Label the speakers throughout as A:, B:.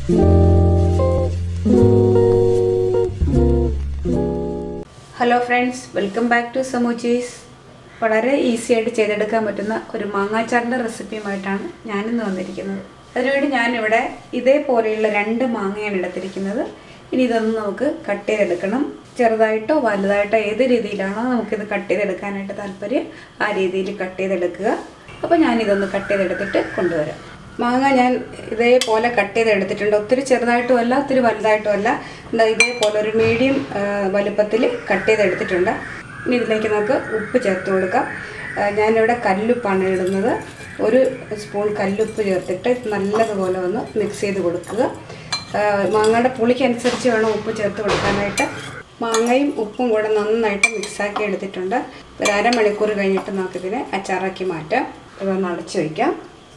A: hello friends welcome back to സമൂച്ചീസ് വളരെ easy ആയിട്ട് ചെയ്തെടുക്കാൻ പറ്റുന്ന ഒരു മാങ്ങാച്ചാറിൻ്റെ റെസിപ്പിയുമായിട്ടാണ് ഞാനിന്ന് വന്നിരിക്കുന്നത് അതിനുവേണ്ടി ഞാനിവിടെ ഇതേപോലെയുള്ള രണ്ട് മാങ്ങയാണ് എടുത്തിരിക്കുന്നത് ഇനി ഇതൊന്ന് നമുക്ക് കട്ട് ചെയ്തെടുക്കണം ചെറുതായിട്ടോ വലുതായിട്ടോ ഏത് രീതിയിലാണോ നമുക്കിത് കട്ട് ചെയ്തെടുക്കാനായിട്ട് താല്പര്യം ആ രീതിയിൽ കട്ട് ചെയ്തെടുക്കുക അപ്പോൾ ഞാനിതൊന്ന് കട്ട് ചെയ്തെടുത്തിട്ട് കൊണ്ടുവരാം മാങ്ങ ഞാൻ ഇതേപോലെ കട്ട് ചെയ്തെടുത്തിട്ടുണ്ട് ഒത്തിരി ചെറുതായിട്ടും അല്ല ഒത്തിരി വലുതായിട്ടും അല്ല എന്താ ഇതേപോലെ ഒരു മീഡിയം വലുപ്പത്തിൽ കട്ട് ചെയ്തെടുത്തിട്ടുണ്ട് ഇനി ഇതിലേക്ക് നമുക്ക് ഉപ്പ് ചേർത്ത് കൊടുക്കാം ആ, ഞാനിവിടെ കല്ലുപ്പാണ് ഇടുന്നത് ഒരു സ്പൂൺ കല്ലുപ്പ് ചേർത്തിട്ട് നല്ലതുപോലെ ഒന്ന് മിക്സ് ചെയ്ത് കൊടുക്കുക ആ, മാങ്ങയുടെ പുളിക്കനുസരിച്ച് വേണം ഉപ്പ് ചേർത്ത് കൊടുക്കാനായിട്ട് മാങ്ങയും ഉപ്പും കൂടെ നന്നായിട്ട് മിക്സാക്കി എടുത്തിട്ടുണ്ട് ഒരു അരമണിക്കൂർ കഴിഞ്ഞിട്ട് നമുക്കിതിനെ അച്ചാറാക്കി മാറ്റാം ഇതൊന്ന് അടച്ചു വയ്ക്കാം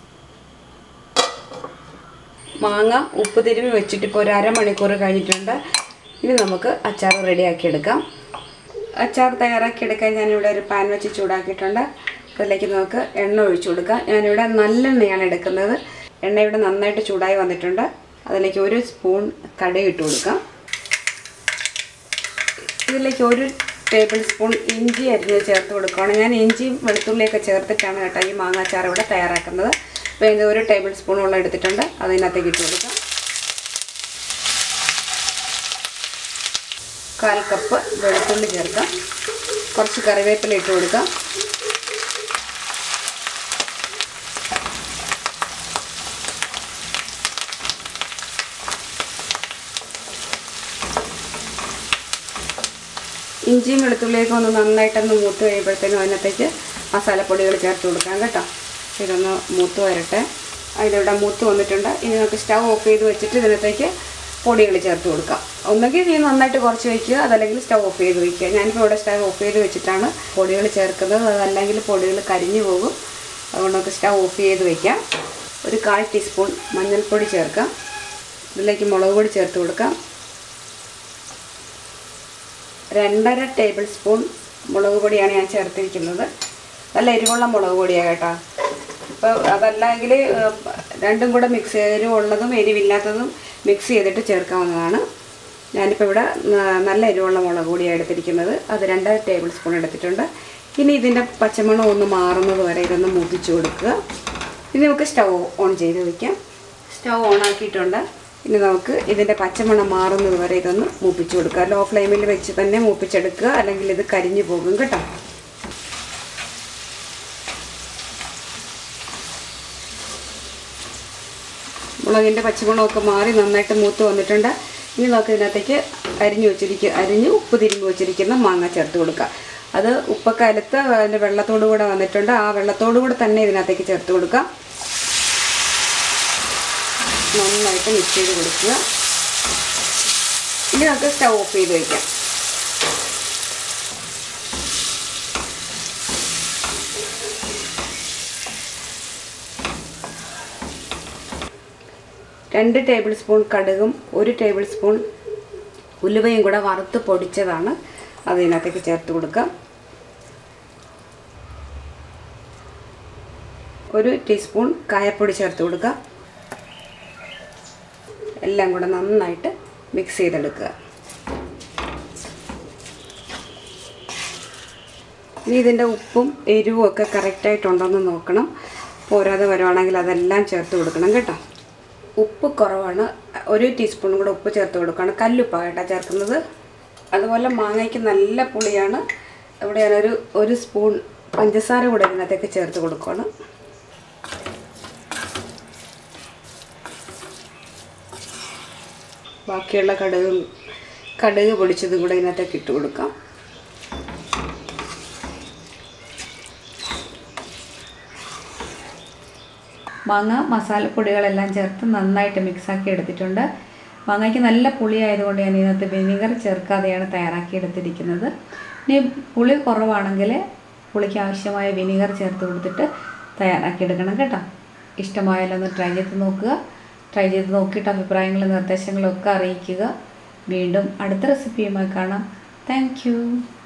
A: മാങ്ങ ഉപ്പ് തിരുമ്മി വെച്ചിട്ട് ഇപ്പോൾ ഒരു അരമണിക്കൂർ കഴിഞ്ഞിട്ടുണ്ട് ഇനി നമുക്ക് അച്ചാർ റെഡിയാക്കി എടുക്കാം അച്ചാർ തയ്യാറാക്കി എടുക്കാൻ ഞാനിവിടെ ഒരു പാൻ വെച്ച് ചൂടാക്കിയിട്ടുണ്ട് അതിലേക്ക് നമുക്ക് എണ്ണ ഒഴിച്ചു കൊടുക്കാം ഞാനിവിടെ നല്ലെണ്ണയാണ് എടുക്കുന്നത് എണ്ണ ഇവിടെ നന്നായിട്ട് ചൂടായി വന്നിട്ടുണ്ട് അതിലേക്ക് ഒരു സ്പൂൺ കടുക് ഇട്ട് കൊടുക്കാം ഇതിലേക്ക് ഒരു ടേബിൾ സ്പൂൺ ഇഞ്ചി അരിഞ്ഞത് ചേർത്ത് കൊടുക്കുകയാണ് ഞാൻ ഇഞ്ചിയും വെളുത്തുള്ളിയൊക്കെ ചേർത്തിട്ടാണ് കേട്ടോ ഈ മാങ്ങാച്ചാർ ഇവിടെ തയ്യാറാക്കുന്നത് അപ്പോൾ ഇത് ഒരു ടേബിൾ സ്പൂണോളം എടുത്തിട്ടുണ്ട് അതിനകത്തേക്ക് ഇട്ട് കൊടുക്കാം കാൽ കപ്പ് വെളുത്തുള്ളി ചേർക്കാം കുറച്ച് കറിവേപ്പില ഇട്ട് കൊടുക്കാം ഇഞ്ചിയും വെളുത്തുള്ളിയൊക്കെ ഒന്ന് നന്നായിട്ടൊന്ന് മൂത്ത് കഴിയുമ്പോഴത്തേനും അതിനകത്തേക്ക് മസാലപ്പൊടികൾ ചേർത്ത് കൊടുക്കാം കേട്ടോ ഇതൊന്ന് മൂത്ത് വരട്ടെ അതിലിവിടെ മൂത്ത് വന്നിട്ടുണ്ട് ഇനി നമുക്ക് സ്റ്റവ് ഓഫ് ചെയ്ത് വെച്ചിട്ട് ഇതിനകത്തേക്ക് പൊടികൾ ചേർത്ത് കൊടുക്കാം ഒന്നുകിൽ നീ നന്നായിട്ട് കുറച്ച് വയ്ക്കുക അതല്ലെങ്കിൽ സ്റ്റവ് ഓഫ് ചെയ്ത് വയ്ക്കുക ഞാനിപ്പോൾ ഇവിടെ സ്റ്റവ് ഓഫ് ചെയ്ത് വെച്ചിട്ടാണ് പൊടികൾ ചേർക്കുന്നത് അതല്ലെങ്കിൽ പൊടികൾ കരിഞ്ഞു പോകും അതുകൊണ്ട് നമുക്ക് സ്റ്റവ് ഓഫ് ചെയ്ത് വയ്ക്കാം ഒരു കാൽ ടീസ്പൂൺ മഞ്ഞൾപ്പൊടി ചേർക്കാം ഇതിലേക്ക് മുളക് പൊടി ചേർത്ത് കൊടുക്കാം രണ്ടര ടേബിൾ സ്പൂൺ മുളക് പൊടിയാണ് ഞാൻ ചേർത്തിരിക്കുന്നത് നല്ല എരിവുള്ള മുളക് പൊടിയാണ് കേട്ടോ ഇപ്പോൾ അതല്ലെങ്കിൽ രണ്ടും കൂടെ മിക്സ് എരിവുള്ളതും എരിവില്ലാത്തതും മിക്സ് ചെയ്തിട്ട് ചേർക്കാവുന്നതാണ് ഞാനിപ്പോൾ ഇവിടെ ന- നല്ല എരിവുള്ള മുളക് പൊടിയാണ് എടുത്തിരിക്കുന്നത് അത് രണ്ടര ടേബിൾ സ്പൂൺ എടുത്തിട്ടുണ്ട് ഇനി ഇതിൻ്റെ പച്ചമണം ഒന്ന് മാറുന്നത് വരെ ഇതൊന്ന് മൂപ്പിച്ച് കൊടുക്കുക ഇനി നമുക്ക് സ്റ്റൗ ഓൺ ചെയ്ത് വയ്ക്കാം സ്റ്റൗ ഓൺ ആക്കിയിട്ടുണ്ട് ഇനി നമുക്ക് ഇതിൻ്റെ പച്ചമണം മാറുന്നത് വരെ ഇതൊന്ന് മൂപ്പിച്ച് കൊടുക്കുക ലോ ഫ്ലെയിമിൽ വെച്ച് തന്നെ മൂപ്പിച്ചെടുക്കുക അല്ലെങ്കിൽ ഇത് കരിഞ്ഞു പോകും കേട്ടോ മുളകിൻ്റെ പച്ചമുളകൊക്കെ മാറി നന്നായിട്ട് മൂത്ത് വന്നിട്ടുണ്ട് ഇനി നമുക്ക് ഇതിനകത്തേക്ക് അരിഞ്ഞു വെച്ചിരിക്കുക അരിഞ്ഞ് ഉപ്പ് തിരുമ്പി വെച്ചിരിക്കുന്ന മാങ്ങ ചേർത്ത് കൊടുക്കുക അത് ഉപ്പൊക്കെ അലുത്ത് അതിൻ്റെ വെള്ളത്തോടു കൂടെ വന്നിട്ടുണ്ട് ആ വെള്ളത്തോടു കൂടെ തന്നെ ഇതിനകത്തേക്ക് ചേർത്ത് കൊടുക്കാം നന്നായിട്ട് മിക്സ് ചെയ്ത് കൊടുക്കുക ഇനി നമുക്ക് സ്റ്റവ് ഓഫ് ചെയ്ത് വയ്ക്കാം രണ്ട് ടേബിൾ സ്പൂൺ കടുകും ഒരു ടേബിൾ സ്പൂൺ ഉലുവയും കൂടെ വറുത്ത് പൊടിച്ചതാണ് അതിനകത്തേക്ക് ചേർത്ത് കൊടുക്കാം ഒരു ടീസ്പൂൺ കായപ്പൊടി ചേർത്ത് കൊടുക്കുക എല്ലാം കൂടെ നന്നായിട്ട് മിക്സ് ചെയ്തെടുക്കുക ഇനി ഇതിൻ്റെ ഉപ്പും എരിവും ഒക്കെ കറക്റ്റായിട്ടുണ്ടോയെന്ന് നോക്കണം പോരാതെ വരുവാണെങ്കിൽ അതെല്ലാം ചേർത്ത് കൊടുക്കണം കേട്ടോ ഉപ്പ് കുറവാണ് ഒരു ടീസ്പൂൺ കൂടെ ഉപ്പ് ചേർത്ത് കൊടുക്കണം കല്ലുപ്പാണ് കേട്ടോ ചേർക്കുന്നത് അതുപോലെ മാങ്ങയ്ക്ക് നല്ല പുളിയാണ് ഇവിടെ ഞാനൊരു ഒരു സ്പൂൺ പഞ്ചസാര കൂടെ ഇതിനകത്തേക്ക് ചേർത്ത് കൊടുക്കുകയാണ് ബാക്കിയുള്ള കടുകും കടുക് പൊടിച്ചതും കൂടെ ഇതിനകത്തേക്ക് ഇട്ട് കൊടുക്കാം മാങ്ങ മസാലപ്പൊടികളെല്ലാം ചേർത്ത് നന്നായിട്ട് മിക്സാക്കി എടുത്തിട്ടുണ്ട് മാങ്ങയ്ക്ക് നല്ല പുളി ആയതുകൊണ്ട് ഞാൻ ഇതിനകത്ത് വിനീഗർ ചേർക്കാതെയാണ് തയ്യാറാക്കി എടുത്തിരിക്കുന്നത് ഇനി പുളി കുറവാണെങ്കിൽ പുളിക്ക് ആവശ്യമായ വിനീഗർ ചേർത്ത് കൊടുത്തിട്ട് തയ്യാറാക്കി എടുക്കണം കേട്ടോ ഇഷ്ടമായാലൊന്ന് ഒന്ന് ട്രൈ ചെയ്ത് നോക്കുക ട്രൈ ചെയ്ത് നോക്കിയിട്ട് അഭിപ്രായങ്ങളും നിർദ്ദേശങ്ങളും ഒക്കെ അറിയിക്കുക വീണ്ടും അടുത്ത റെസിപ്പിയുമായി കാണാം താങ്ക്